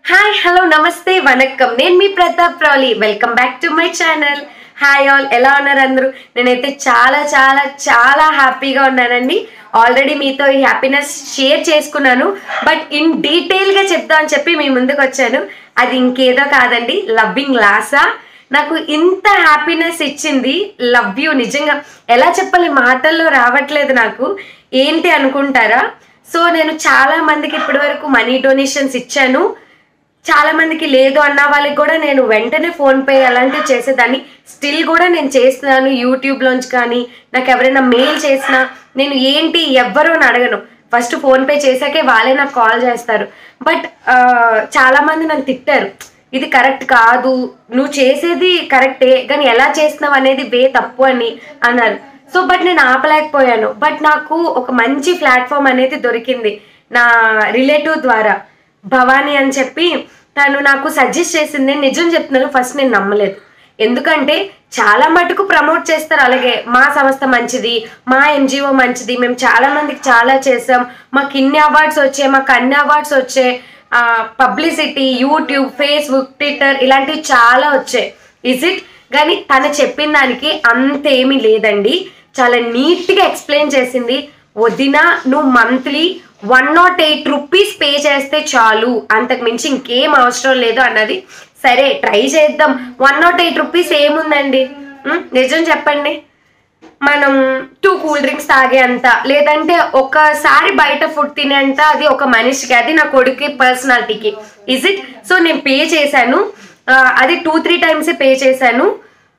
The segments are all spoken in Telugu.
హాయ్ హలో నమస్తే వనక్కం నేను మీ Pratap Rauli welcome back to my channel hi all ఎలా ఉన్నారు అందరూ నేనైతే చాలా చాలా చాలా హ్యాపీగా ఉన్నానండి ఆల్రెడీ మీతో ఈ హ్యాపీనెస్ షేర్ చేసుకున్నాను బట్ ఇన్ డీటెయిల్గా చెప్తా అని చెప్పి మీ ముందుకు వచ్చాను అది ఇంకేదో కాదండి లవ్వింగ్ లాసా నాకు ఇంత హ్యాపీనెస్ ఇచ్చింది లవ్ యూ నిజంగా ఎలా చెప్పాలి మాటల్లో రావట్లేదు నాకు ఏంటి అనుకుంటారా సో నేను చాలా మందికి ఇప్పటి వరకు మనీ డొనేషన్స్ ఇచ్చాను చాలా మందికి లేదు అన్న వాళ్ళకి కూడా నేను వెంటనే ఫోన్ పే అలాంటివి చేసేదాన్ని స్టిల్ కూడా నేను చేస్తున్నాను యూట్యూబ్లోంచి కానీ నాకు ఎవరైనా మెయిల్ చేసినా నేను ఏంటి ఎవ్వరు అని అడగను ఫస్ట్ ఫోన్ పే చేశాకే వాళ్ళే నాకు కాల్ చేస్తారు బట్ చాలా మంది నన్ను తిట్టారు ఇది కరెక్ట్ కాదు నువ్వు చేసేది కరెక్టే కానీ ఎలా చేస్తున్నావు అనేది వే తప్పు అని అన్నారు సో బట్ నేను ఆపలేకపోయాను బట్ నాకు ఒక మంచి ప్లాట్ఫామ్ అనేది దొరికింది నా రిలేటివ్ ద్వారా భవానీ అని చెప్పి తను నాకు సజెస్ట్ చేసింది నిజం చెప్తున్నాను ఫస్ట్ నేను నమ్మలేదు ఎందుకంటే చాలా మటుకు ప్రమోట్ చేస్తారు అలాగే మా సంస్థ మంచిది మా ఎన్జిఓ మంచిది మేము చాలా మందికి చాలా చేసాం మాకు ఇన్ని అవార్డ్స్ వచ్చాయి మాకు అన్ని అవార్డ్స్ వచ్చాయి పబ్లిసిటీ యూట్యూబ్ ఫేస్బుక్ ట్విట్టర్ ఇలాంటివి చాలా వచ్చాయి ఇజ్ ఇట్ కానీ తను చెప్పిన దానికి అంతేమీ లేదండి చాలా నీట్గా ఎక్స్ప్లెయిన్ చేసింది వదిన నువ్వు monthly one nought eight rupees pay చేస్తే చాలు అంతకు మించి ఇంకేం అవసరం లేదు అన్నది సరే ట్రై చేద్దాం వన్ నాట్ ఎయిట్ రూపీస్ ఏముందండి ఉం? నిజం చెప్పండి మనం టూ కూల్ డ్రింక్స్ తాగేంత లేదంటే ఒకసారి బయట ఫుడ్ తినేంత అది ఒక మనిషికి అది నా కొడుకు పర్సనాలిటీకి ఇజ్ ఇట్ సో నేను పే చేశాను ఆ, అది టూ త్రీ టైమ్స్ పే చేశాను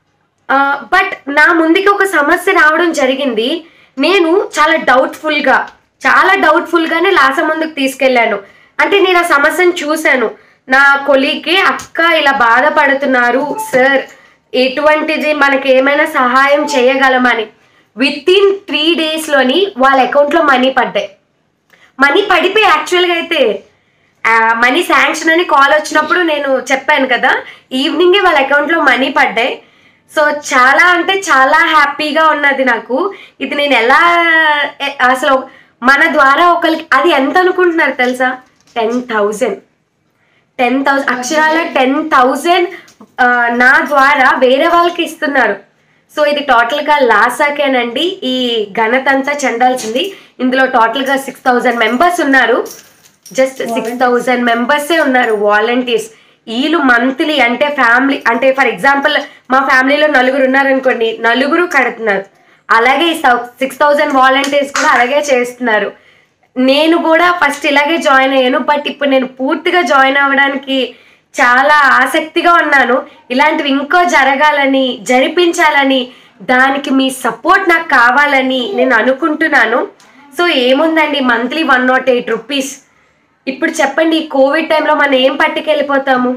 బట్ నా ముందుకి ఒక సమస్య రావడం జరిగింది నేను చాలా డౌట్ఫుల్గా చాలా డౌట్ఫుల్గానే లాస ముందుకు తీసుకెళ్ళాను అంటే నేను ఆ సమస్యను చూశాను నా కొలీగ్కి అక్క ఇలా బాధపడుతున్నారు సార్ ఎటువంటిది మనకి ఏమైనా సహాయం చేయగలమని విత్ ఇన్ త్రీ డేస్లోని వాళ్ళ అకౌంట్లో మనీ పడ్డాయి మనీ పడిపోయి యాక్చువల్గా అయితే మనీ శాంక్షన్ అని కాల్ వచ్చినప్పుడు నేను చెప్పాను కదా ఈవినింగే వాళ్ళ అకౌంట్లో మనీ పడ్డాయి సో చాలా అంటే చాలా హ్యాపీగా ఉన్నది నాకు ఇది నేను ఎలా ఎ- అసలు మన ద్వారా ఒకరికి అది ఎంత అనుకుంటున్నారు తెలుసా టెన్ థౌజండ్ టెన్ థౌసండ్ అక్షరాల టెన్ థౌజండ్ నా ద్వారా వేరే వాళ్ళకి ఇస్తున్నారు సో ఇది టోటల్గా లాసాకేనండి ఈ ఘనత అంతా చెందాల్సింది ఇందులో టోటల్గా సిక్స్ థౌజండ్ మెంబర్స్ ఉన్నారు జస్ట్ సిక్స్ థౌజండ్ మెంబర్సే ఉన్నారు వాలంటీర్స్ వీళ్ళు మంత్లీ అంటే ఫ్యామిలీ అంటే ఫర్ ఎగ్జాంపుల్ మా ఫ్యామిలీలో నలుగురు ఉన్నారనుకోండి నలుగురు కడుతున్నారు అలాగే సిక్స్ థౌజండ్ వాలంటీర్స్ కూడా అలాగే చేస్తున్నారు నేను కూడా ఫస్ట్ ఇలాగే జాయిన్ అయ్యాను బట్ ఇప్పుడు నేను పూర్తిగా జాయిన్ అవ్వడానికి చాలా ఆసక్తిగా ఉన్నాను ఇలాంటివి ఇంకో జరగాలని జరిపించాలని దానికి మీ సపోర్ట్ నాకు కావాలని నేను అనుకుంటున్నాను సో ఏముందండి monthly one nought eight rupees ఇప్పుడు చెప్పండి ఈ కోవిడ్ టైంలో మనం ఏం పట్టుకెళ్ళిపోతాము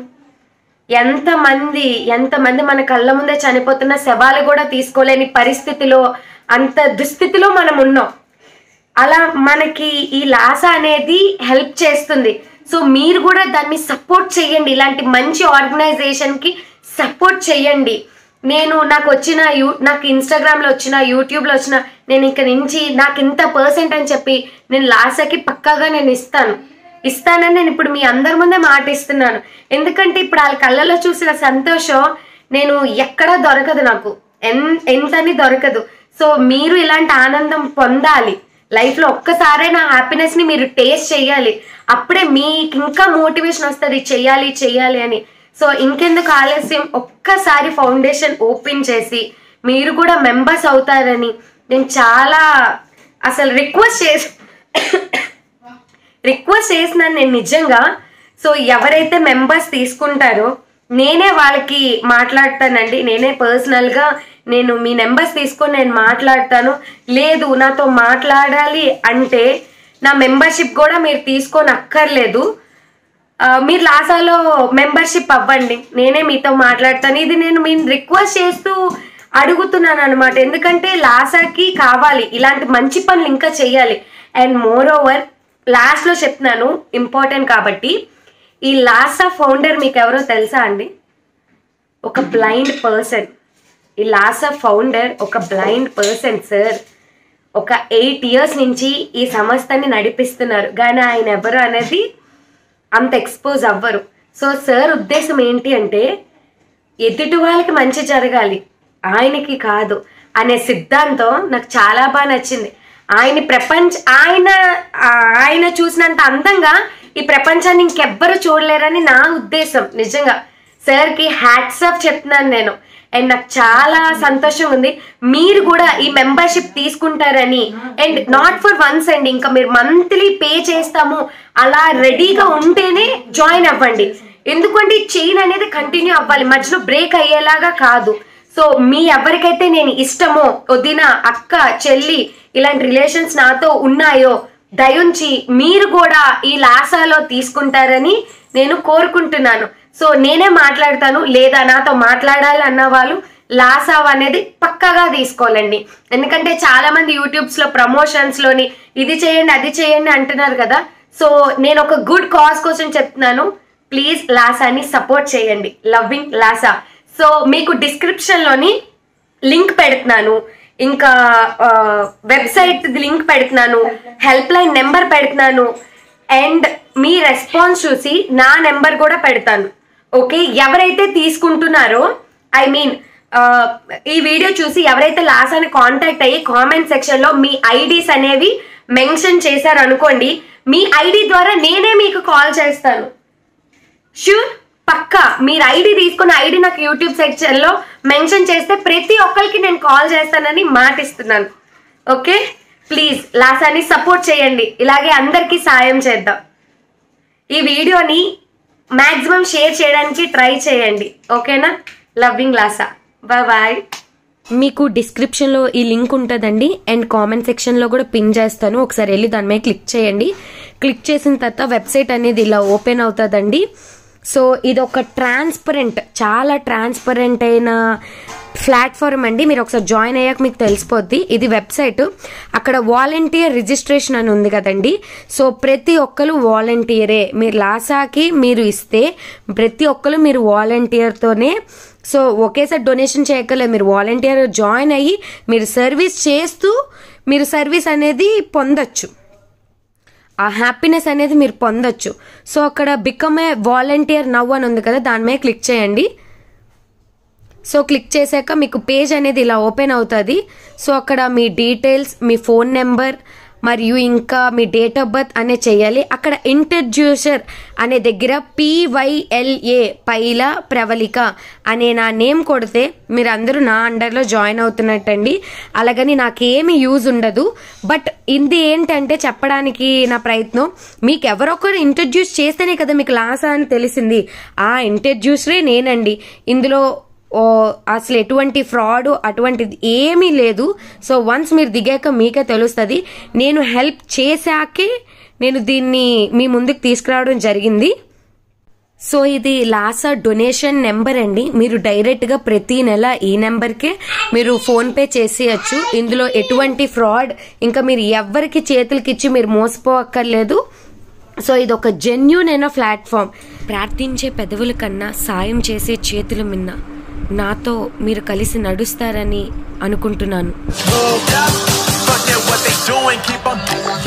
ఎంతమంది ఎంతమంది మన కళ్ళ ముందే చనిపోతున్న శవాలు కూడా తీసుకోలేని పరిస్థితిలో అంత దుస్థితిలో మనం ఉన్నాం అలా మనకి ఈ లాస అనేది హెల్ప్ చేస్తుంది సో మీరు కూడా దాన్ని సపోర్ట్ చేయండి ఇలాంటి మంచి ఆర్గనైజేషన్కి సపోర్ట్ చేయండి నేను నాకు వచ్చిన యూ నాకు ఇన్స్టాగ్రామ్లో వచ్చిన యూట్యూబ్లో వచ్చిన నేను ఇంక నుంచి నాకు ఇంత పర్సెంట్ అని చెప్పి నేను లాసాకి పక్కాగా నేను ఇస్తాను ఇస్తానని నేను ఇప్పుడు మీ అందరి ముందే మాట ఇస్తున్నాను ఎందుకంటే ఇప్పుడు వాళ్ళ కళ్ళలో చూసిన సంతోషం నేను ఎక్కడా దొరకదు నాకు ఎన్ ఎంతని దొరకదు సో మీరు ఇలాంటి ఆనందం పొందాలి లైఫ్లో ఒక్కసారైనా హ్యాపీనెస్ని మీరు టేస్ట్ చేయాలి అప్పుడే మీకు ఇంకా మోటివేషన్ వస్తుంది చెయ్యాలి చెయ్యాలి అని సో ఇంకెందుకు ఆలస్యం ఒక్కసారి ఫౌండేషన్ ఓపెన్ చేసి మీరు కూడా మెంబర్స్ అవుతారని నేను చాలా అసలు రిక్వెస్ట్ చేసి రిక్వెస్ట్ చేసినాను నేను నిజంగా సో ఎవరైతే మెంబర్స్ తీసుకుంటారో నేనే వాళ్ళకి మాట్లాడతానండి నేనే పర్సనల్గా నేను మీ నెంబర్స్ తీసుకొని నేను మాట్లాడతాను లేదు నాతో మాట్లాడాలి అంటే నా మెంబర్షిప్ కూడా మీరు తీసుకొని అక్కర్లేదు ఆ, మీరు లాసాలో మెంబర్షిప్ అవ్వండి నేనే మీతో మాట్లాడతాను ఇది నేను మీ రిక్వెస్ట్ చేస్తూ అడుగుతున్నాను అనమాట ఎందుకంటే లాసాకి కావాలి ఇలాంటి మంచి పనులు ఇంకా చేయాలి అండ్ మోర్ ఓవర్ లాస్ట్లో చెప్తున్నాను ఇంపార్టెంట్ కాబట్టి ఈ లాసా ఫౌండర్ మీకు ఎవరో తెలుసా అండి ఒక బ్లైండ్ పర్సన్ ఈ లాసా ఫౌండర్ ఒక బ్లైండ్ పర్సన్ సార్ ఒక ఎయిట్ ఇయర్స్ నుంచి ఈ సంస్థని నడిపిస్తున్నారు కానీ ఆయన ఎవరు అనేది అంత ఎక్స్పోజ్ అవ్వరు సో సార్ ఉద్దేశం ఏంటి అంటే ఎదుటి వాళ్ళకి మంచి జరగాలి ఆయనకి కాదు అనే సిద్ధాంతం నాకు చాలా బాగా నచ్చింది ఆయన ప్రపంచ ఆయన ఆ- ఆయన చూసినంత అందంగా ఈ ప్రపంచాన్ని ఇంకెవ్వరు చూడలేరని నా ఉద్దేశం నిజంగా సార్కి హ్యాట్స్ ఆఫ్ చెప్తున్నాను నేను అండ్ నాకు చాలా సంతోషం ఉంది మీరు కూడా ఈ మెంబర్షిప్ తీసుకుంటారని అండ్ నాట్ ఫర్ వన్స్ అండి ఇంకా మీరు మంత్లీ పే చేస్తాము అలా రెడీగా ఉంటేనే జాయిన్ అవ్వండి ఎందుకంటే ఈ చైన్ అనేది కంటిన్యూ అవ్వాలి మధ్యలో బ్రేక్ అయ్యేలాగా కాదు సో మీ ఎవరికైతే నేను ఇష్టమో వదిన అక్క చెల్లి ఇలాంటి రిలేషన్స్ నాతో ఉన్నాయో దయుంచి మీరు కూడా ఈ లాసాలో తీసుకుంటారని నేను కోరుకుంటున్నాను సో నేనే మాట్లాడతాను లేదా నాతో మాట్లాడాలి అన్న వాళ్ళు లాసావ్ అనేది పక్కగా తీసుకోవాలండి ఎందుకంటే చాలా మంది యూట్యూబ్స్ లో ప్రమోషన్స్ లోని ఇది చేయండి అది చేయండి అంటున్నారు కదా సో నేను ఒక గుడ్ కాజ్ కోసం చెప్తున్నాను ప్లీజ్ లాసాని సపోర్ట్ చేయండి లవ్వింగ్ లాసా సో మీకు డిస్క్రిప్షన్ లోని లింక్ పెడుతున్నాను ఇంకా వెబ్సైట్ లింక్ పెడుతున్నాను హెల్ప్ లైన్ నెంబర్ పెడుతున్నాను అండ్ మీ రెస్పాన్స్ చూసి నా నెంబర్ కూడా పెడతాను ఓకే ఎవరైతే తీసుకుంటున్నారో ఐ మీన్ ఈ వీడియో చూసి ఎవరైతే లాస్ అని కాంటాక్ట్ అయ్యి కామెంట్ సెక్షన్ లో మీ ఐడీస్ అనేవి మెన్షన్ చేశారు అనుకోండి మీ ఐడి ద్వారా నేనే మీకు కాల్ చేస్తాను షూర్ పక్కా మీరు ఐడి తీసుకున్న ఐడి నాకు యూట్యూబ్ సెక్షన్ లో మెన్షన్ చేస్తే ప్రతి ఒక్కరికి నేను కాల్ చేస్తానని మాటిస్తున్నాను ఓకే ప్లీజ్ లాసాని సపోర్ట్ చేయండి ఇలాగే అందరికీ సాయం చేద్దాం ఈ వీడియోని మాక్సిమం షేర్ చేయడానికి ట్రై చేయండి ఓకేనా లవ్వింగ్ లాసా బాయ్ బాయ్ మీకు డిస్క్రిప్షన్లో ఈ లింక్ ఉంటుందండి అండ్ కామెంట్ సెక్షన్లో కూడా పిన్ చేస్తాను ఒకసారి వెళ్ళి దాని మీద క్లిక్ చేయండి క్లిక్ చేసిన తర్వాత వెబ్సైట్ అనేది ఇలా ఓపెన్ అవుతుందండి సో ఇది ఒక ట్రాన్స్పరెంట్ చాలా ట్రాన్స్పరెంట్ అయిన ప్లాట్ఫామ్ అండి మీరు ఒకసారి జాయిన్ అయ్యాక మీకు తెలిసిపోద్ది ఇది వెబ్సైట్ అక్కడ వాలంటీర్ రిజిస్ట్రేషన్ అని ఉంది కదండి సో ప్రతి ఒక్కరు వాలంటీరే మీరు లాసాకి మీరు ఇస్తే ప్రతి ఒక్కరు మీరు వాలంటీర్తోనే సో ఒకేసారి డొనేషన్ చేయక్కర్లేదు మీరు వాలంటీర్ జాయిన్ అయ్యి మీరు సర్వీస్ చేస్తూ మీరు సర్వీస్ అనేది పొందొచ్చు ఆ హ్యాపీనెస్ అనేది మీరు పొందొచ్చు సో అక్కడ బికమ్ ఏ వాలంటీర్ నవ్ అని ఉంది కదా దాని మీద క్లిక్ చేయండి సో క్లిక్ చేశాక మీకు పేజ్ అనేది ఇలా ఓపెన్ అవుతుంది సో అక్కడ మీ డీటెయిల్స్ మీ ఫోన్ నెంబర్ మరియు ఇంకా మీ డేట్ ఆఫ్ బర్త్ అనే చేయాలి అక్కడ ఇంట్రడ్యూసర్ అనే దగ్గర పివైఎల్ఏ పైల ప్రవళిక అనే నా నేమ్ కొడితే మీరు అందరూ నా అండర్లో జాయిన్ అవుతున్నట్టండి అలాగని నాకేమి యూజ్ ఉండదు బట్ ఇది ఏంటంటే చెప్పడానికి నా ప్రయత్నం మీకు ఎవరొకరు ఇంట్రడ్యూస్ చేస్తేనే కదా మీకు లాసా అని తెలిసింది ఆ ఇంట్రడ్యూసరే నేనండి ఇందులో ఓ అసలు ఎటువంటి ఫ్రాడ్ అటువంటిది ఏమీ లేదు సో వన్స్ మీరు దిగాక మీకే తెలుస్తుంది నేను హెల్ప్ చేశాకే నేను దీన్ని మీ ముందుకు తీసుకురావడం జరిగింది సో ఇది లాసా డొనేషన్ నెంబర్ అండి మీరు డైరెక్ట్ గా ప్రతి నెల ఈ నెంబర్కే మీరు ఫోన్ పే చేసేయచ్చు ఇందులో ఎటువంటి ఫ్రాడ్ ఇంకా మీరు ఎవరికి చేతులకిచ్చి మీరు మోసపోక్కర్లేదు సో ఇది ఒక జెన్యున్ అయిన ప్లాట్ఫామ్ ప్రార్థించే పెదవుల కన్నా సాయం చేసే చేతుల మిన్న నాతో మీరు కలిసి నడుస్తారని అనుకుంటున్నాను Hold up. Fuck that, what they doing, keep on